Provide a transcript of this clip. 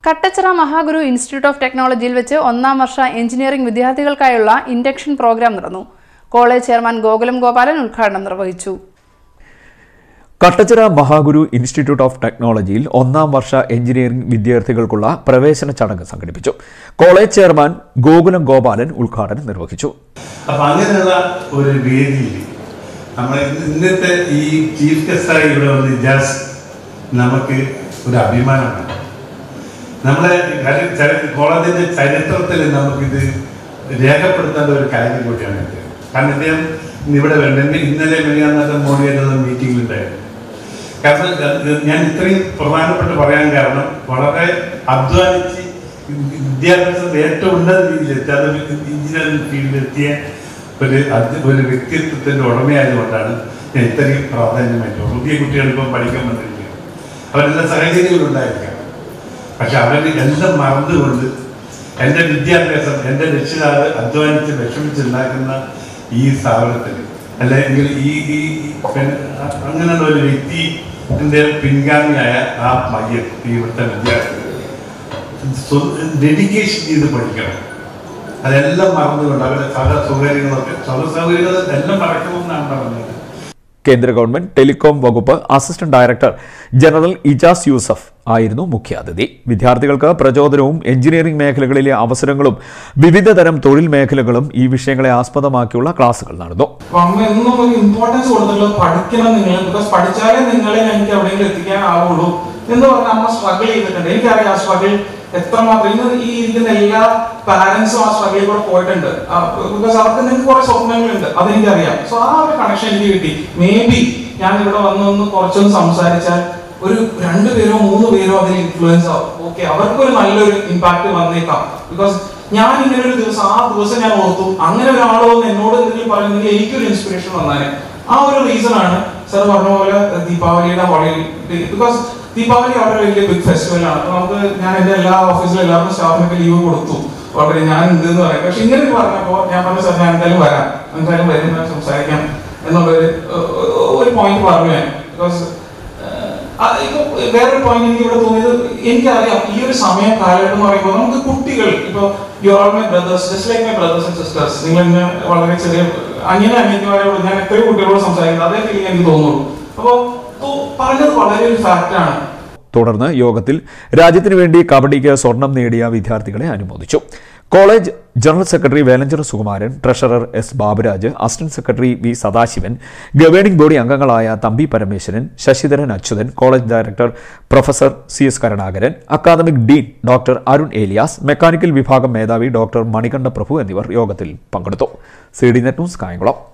Kattachira മഹാഗുരു institute of ടെക്നോളജിയിൽ വെച്ച് ഒന്നാം വർഷ എഞ്ചിനീയറിംഗ് വിദ്യാർത്ഥികൾക്കായുള്ള ഇൻഡക്ഷൻ പ്രോഗ്രാം നടന്നു കോളേജ് ചെയർമാൻ ഗോകുലം ഗോപാലൻ ഉദ്ഘാടനം നിർവഹിച്ചു കട്ടച്ചിറ മഹാഗുരു ഇൻസ്റ്റിറ്റ്യൂട്ട് ഓഫ് ടെക്നോളജിയിൽ ഒന്നാം വർഷ എഞ്ചിനീയറിംഗ് വിദ്യാർത്ഥികൾക്കുള്ള പ്രവേശന ചടങ്ങ് സംഘടിപ്പിച്ചു കോളേജ് ചെയർമാൻ ഗോകുലം ഗോപാലൻ ഉദ്ഘാടനം നിർവഹിച്ചു അപ്പൊ അങ്ങനെയുള്ള ഒരു വേദിയിൽ നമ്മൾ ഇന്നത്തെ ഈ ചീഫ് ഗസ്റ്റായി ഇവിടെ വന്ന് ഇജാസ് നമുക്ക് ഒരു അഭിമാനമാണ് നമ്മുടെ ചരി- ചരി- കോളേജിന്റെ ചരിത്രത്തിൽ നമുക്കിത് രേഖപ്പെടുത്തേണ്ട ഒരു കാര്യം കൂടിയാണ് ഇത് കാരണം ഇദ്ദേഹം ഇവിടെ വേണ്ട ഇന്നലെ മെനിയാന്നത്തെ മോഡിയായിട്ടുള്ള മീറ്റിംഗിലുണ്ടായിരുന്നു കാരണം ഇത് ഞാൻ ഇത്രയും പ്രധാനപ്പെട്ട് പറയാൻ കാരണം വളരെ അധ്വാനിച്ച് വിദ്യാഭ്യാസത്തിൽ ഏറ്റവും ഉന്നത രീതിയിലെത്തി അത് എഞ്ചിനീയറിംഗ് ഫീൽഡിലെത്തിയ ഒരു അത് ഒരു വ്യക്തിത്വത്തിന്റെ ഉടമയായതുകൊണ്ടാണ് ഞാൻ ഇത്രയും പ്രാധാന്യമായിട്ട് പുതിയ കുട്ടികൾ ഇപ്പം പഠിക്കാൻ വന്നിരിക്കുക അവരെല്ലാം സാഹചര്യങ്ങളുണ്ടായിരിക്കാം പക്ഷെ അവർ എല്ലാം മറന്നുകൊണ്ട് എൻ്റെ വിദ്യാഭ്യാസം എൻ്റെ രക്ഷിതാവ് അധ്വാനിച്ച് വിഷമിച്ചുണ്ടാക്കുന്ന ഈ സ്ഥാപനത്തിൽ അല്ലെങ്കിൽ ഈ ഈ ഈ പെൺ- അങ്ങനെയുള്ള ഒരു വ്യക്തിൻ്റെ പിൻഗാമിയായ ആ മയ്യൻ ഈ ഇവിടുത്തെ വിദ്യാർത്ഥി ഡെഡിക്കേഷൻ ചെയ്ത് പഠിക്കണം അതെല്ലാം മറന്നുകൊണ്ട് അവരുടെ സഹ സൗകര്യങ്ങളൊക്കെ സഹ സൗകര്യങ്ങൾ എല്ലാം മറക്കണമെന്നാണ് പറഞ്ഞത് കേന്ദ്ര ഗവൺമെന്റ് ടെലികോം വകുപ്പ് assistant director general Ijas Yusuf ആയിരുന്നു മുഖ്യാതിഥി വിദ്യാർത്ഥികൾക്ക് പ്രചോദനവും എഞ്ചിനീയറിംഗ് മേഖലകളിലെ അവസരങ്ങളും വിവിധ തരം തൊഴിൽ മേഖലകളും ഈ വിഷയങ്ങളെ ആസ്പദമാക്കിയുള്ള ക്ലാസുകൾ നടന്നു അപ്പൊ അമ്മ എന്നും ഒരു ഇമ്പോർട്ടൻസ് കൊടുത്തിട്ടുള്ളത് പഠിക്കണം നിങ്ങൾ ബിക്കോസ് പഠിച്ചാലേ നിങ്ങളെ എനിക്ക് എവിടെയെങ്കിലും എത്തിക്കാൻ ആവുള്ളൂ എന്ന് പറഞ്ഞ അമ്മ സ്ട്രഗിൾ ചെയ്തിട്ടുണ്ട് എനിക്കറിയാം ആ സ്ട്രഗിൾ എത്രമാത്രം ഇന്ന് ഈ ഇരിക്കുന്ന എല്ലാ പാരന്റ്സും ആ സ്ട്രഗിളിൽ കൂടെ പോയിട്ടുണ്ട് ബിക്കോസ് അവർക്ക് നിങ്ങൾക്ക് കുറെ സ്വപ്നങ്ങളുണ്ട് അതെനിക്കറിയാം സോ ആ ഒരു കണക്ഷൻ എനിക്ക് കിട്ടി മേ ബി ഞാൻ ഇവിടെ വന്നൊന്ന് കുറച്ചൊന്ന് സംസാരിച്ചാൽ ഒരു രണ്ടു പേരോ മൂന്ന് പേരോ അതിൽ ഇൻഫ്ലുവൻസ് ആവും ഓക്കെ അവർക്കൊരു നല്ലൊരു ഇമ്പാക്ട് വന്നേക്കാം ബിക്കോസ് ഞാൻ ഇങ്ങനെ ഒരു ദിവസം ആ ദിവസം ഞാൻ ഓർത്തു അങ്ങനെ ഒരാൾ വന്ന് എന്നോട് എന്തെങ്കിലും പറയുന്നെങ്കിൽ എനിക്കൊരു ഇൻസ്പിറേഷൻ വന്നാനെ ആ ഒരു റീസൺ ആണ് സർ പറഞ്ഞ പോലെ ദീപാവലിയുടെ ഹോളിഡേ ബിക്കോസ് ദീപാവലി വളരെ വലിയ ബിഗ് ഫെസ്റ്റിവൽ ആണ് അപ്പൊ നമുക്ക് ഞാൻ എന്റെ എല്ലാ ഓഫീസിലും എല്ലാവർക്കും സ്റ്റാഫിനൊക്കെ ലീവ് കൊടുത്തു വളരെ ഞാൻ ഉണ്ട് എന്ന് പറയാം പക്ഷെ ഇങ്ങനെ പറഞ്ഞപ്പോ ഞാൻ പറഞ്ഞു സാർ ഞാൻ എന്തായാലും വരാം എന്തായാലും വരും ഞാൻ സംസാരിക്കാം എന്നുള്ളൊരു ഏഹ്, ഒരു പോയിന്റ് പറഞ്ഞു ഞാൻ ബിക്കോസ് അത് ഇപ്പൊ വേറൊരു പോയിന്റ് എനിക്ക് ഇവിടെ തോന്നിയത് എനിക്കറിയാം ഈ ഒരു സമയ കാലഘട്ടം എന്ന് പറയുമ്പോൾ നമുക്ക് കുട്ടികൾ ഇപ്പൊ you are my brothers just like my brothers and sisters നിങ്ങൾ എന്നെ വളരെ ചെറിയ അനിയനെ അനിയത്തിമാരോട് ഞാൻ എത്രയോ കുട്ടികളോട് സംസാരിക്കുന്നത് അതേ ഫീലിംഗ് എനിക്ക് തോന്നുള്ളൂ അപ്പോ തോ- പറഞ്ഞത് വളരെ ഒരു ഫാക്റ്റ് ആണ് തുടർന്ന് യോഗത്തിൽ രാജ്യത്തിനു വേണ്ടി കബഡിക്ക് സ്വർണം നേടിയ വിദ്യാർത്ഥികളെ അനുമോദിച്ചു college general secretary Velanchira Sukumaran treasurer S Baburaj assistant secretary V Sadasivan governing body അംഗങ്ങളായ Thampi Parameswaran Sasidharan Achuthan college director professor C S Karunakaran academic dean doctor Arun Elias mechanical വിഭാഗം മേധാവി ഡോക്ടർ മണികണ്ഠ പ്രഭു എന്നിവർ യോഗത്തിൽ പങ്കെടുത്തു C D net news Kayamkulam